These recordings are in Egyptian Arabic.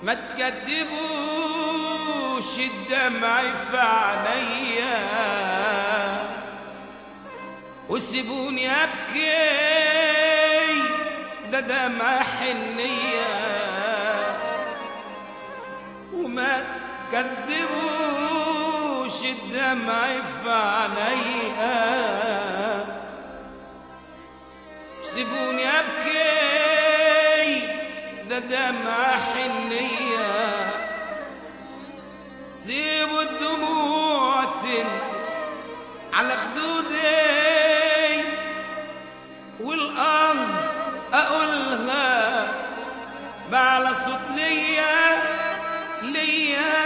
ما تكدبوش الدمع في عينيا وسيبوني ابكي ده دمع حنيه وما تكدبوش الدمع في عينيا سيبوني ابكي ده دمع حنيه سيبوا الدموع تنزل على خدودي والآه أقولها بعلى صوت ليا ليا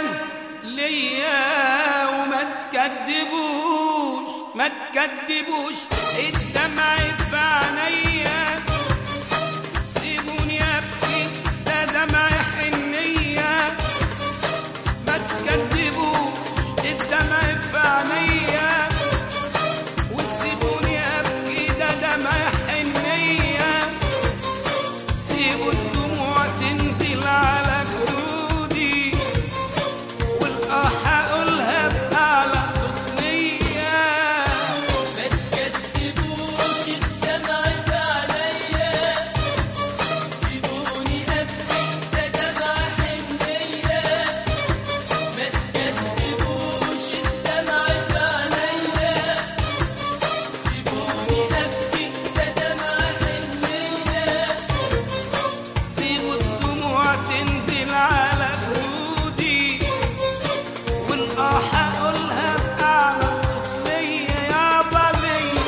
ليا وما تكدبوش ما تكدبوش الدمع في عينيا سيبوني ابكي ده دمع حنيه ما تكذبوش الدمع في عينيا وسيبوني ابكي ده دمع حنيه سيبوا الدموع تنزل على خدودي والآه هقولها بأعلى صوت ليا ما تكذبوش الدمع في عينيا سيبوني ابكي ده دمع حنية ما تكذبوش الدمع في عينيا سيبوني ابكي ده دمع حنية سيبوا الدموع تنزل على خدودي والآه هقولها بأعلى صوت ليا يابا ليا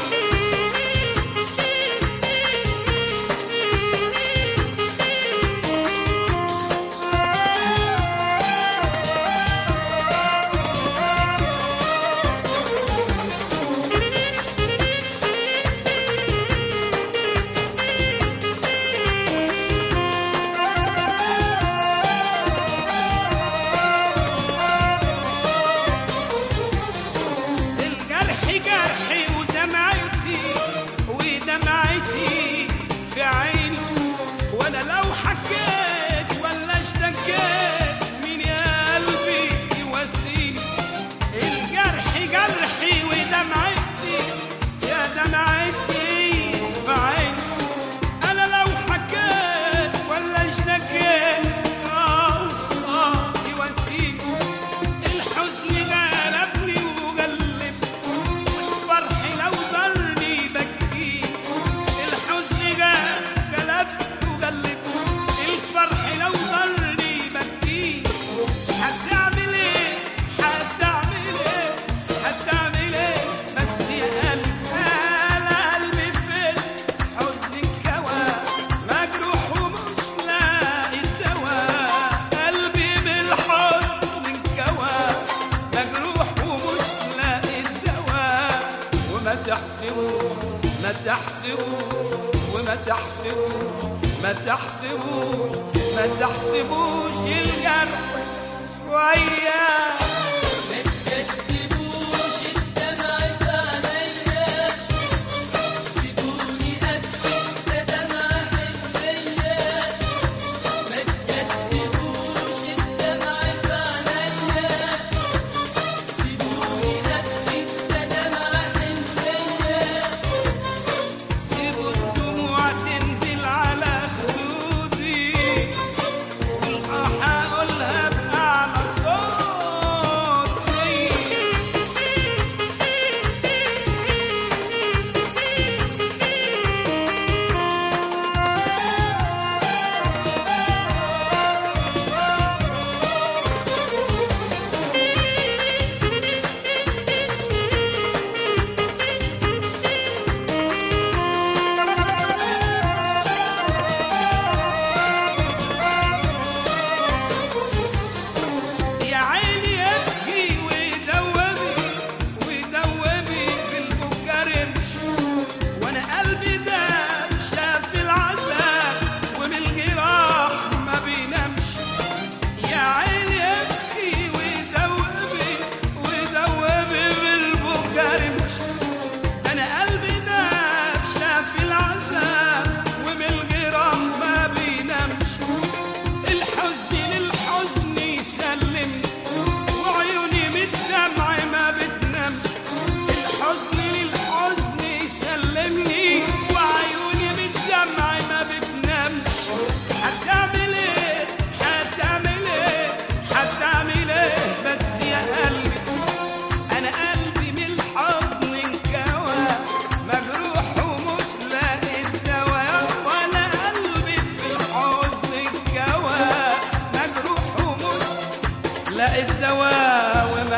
الجرح جرحي ودمعتي ودمعتي في عيني وانا لو حكيت ولا اشتكيت مين يا قلبي يواسيني الجرح جرحي ودمعتي يا دمعتي في عيني انا لو حكيت ولا اشتكيت اه اه يواسيني الحزن غلبني وغلب والفرح لو ضرني بكي الحزن غلبني وغلب الفرح لو ضرني بكي هتعمل ايه هتعمل ايه هتعمل ايه بس يا قلبي انا قلبي فين حزن انكوى مجروح ومش لاقي الدواء قلبي بالحزن انكوى مجروح ومش لاقي الدواء وما تحسبوش ما تحسبوش وما تحسبوش ما تحسبوش ما تحسبوش الجرح وياه ما تكذبوش الدمع في عينيا سيبوني ابكي ده دمع حنية ما تكذبوش الدمع في عينيا سيبوني ابكي ده دمع حنية سيبوا الدموع تنزل على خدودي والآه هقولها بأعلى صوت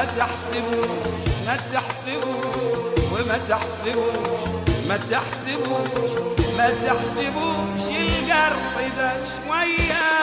ما تحسبوش ما تحسبوش وما تحسبوش ما تحسبوش ما تحسبوش الجرح ده شويه